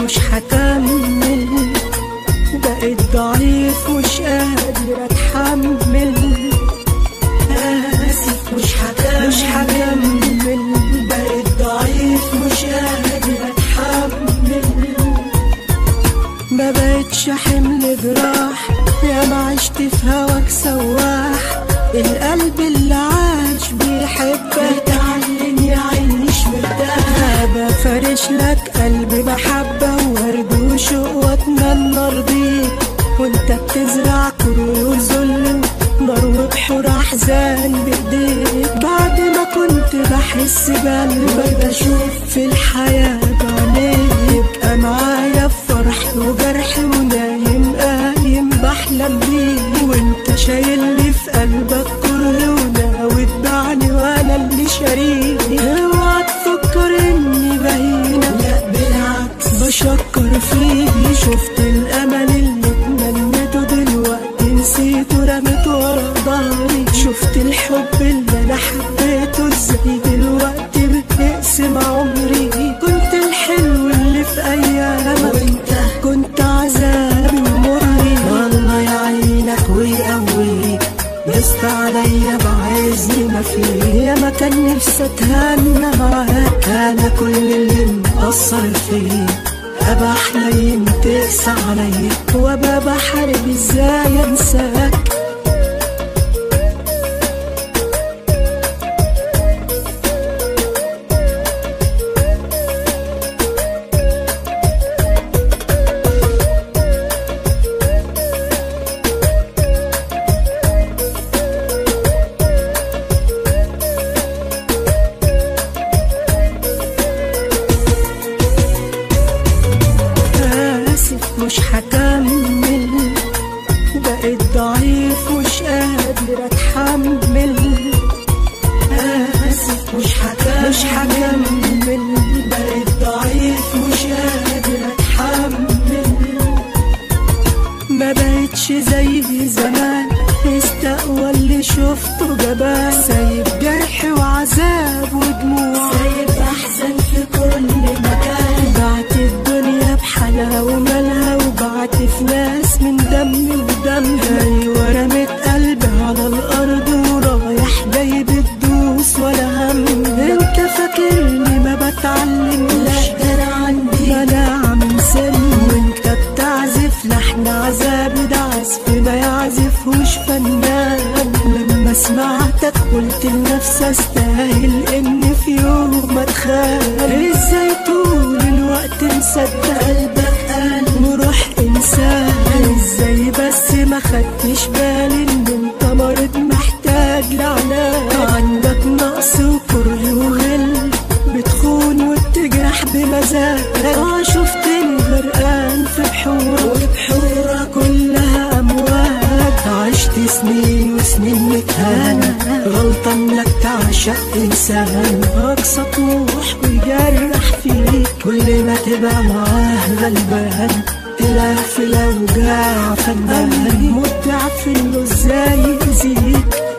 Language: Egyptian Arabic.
مش هكمل بقيت ضعيف مش قادر اتحمل اسف مش هكمل مش هكمل بقيت ضعيف مش قادر اتحمل ما بقتش حمل جراح يا ما عشت في هواك سواح القلب اللي عاش بيحبك اتعلم يعيش مرتاح بفرش لك قلبي محبة وورد وشوق واتمنى ارضيك وانت بتزرع كره وذل نار وبحور احزان بايديك بعد ما كنت بحس بقلبك بشوف في الحياة بعينيك يبقى معايا في فرح وجرح ونايم قايم بحلم بيك وانت شايلني في قلبك كره وناوي تبعني وانا اللي شريك اوعى تفكر اني باينة لا بالعكس بشكر فيك شفت الامل اللي اتمنيته دلوقتي نسيته رميته ورا ظهري شفت الحب اللي انا حبيته ازاي دلوقتي بتقسم عمري كنت الحلو اللي في ايامك وانت كنت عذابي ومري والله يعينك ويقويك يسطى عليا بعزي ما فيه يا ما كان نفسي اتهنى معاك انا كل اللي مقصر فيه ابقى حنين تقسى عليا وابقى بحارب ازاي انساك آسف مش هكمل بقيت ضعيف مش قادر اتحمل آسف مش هكمل مش هكمل بقيت ضعيف مش قادر اتحمل ما بقتش زي زمان استقوى اللي شفته جبان سايب جرح وعذاب ودموع سايب احزان في كل مكان بعت الدنيا بحالها ومالها وبعت في ناس من دمي ودمها ايوه رميت قلبي على الارض ورايح جاي بتدوس ولا هم انت فاكرني ما بتعلمش لا ده انا عندي مناعة من سن وانت بتعزف لحن عذابي ده عزف ما يعزفهوش فنان لما سمعتك قلت لنفسي استاهل ان في يوم اتخان ازاي طول الوقت مصدق قلبك قال وروح انسان ازاي بس ما خدتش بالي ان انت مريض محتاج لعنان عندك نقص وكره وغل بتخون وبتجرح بمزاج اه شفتني غرقان في بحور وبحورة كلها امواج عشت سنين وسنين متهانة غلطة انك تعشق انسان اقصى طموح ويجرح فيك كل ما تبقى معاه غلبان تلاقي في الاوجاع فنان مبدع في انه ازاي يأذيك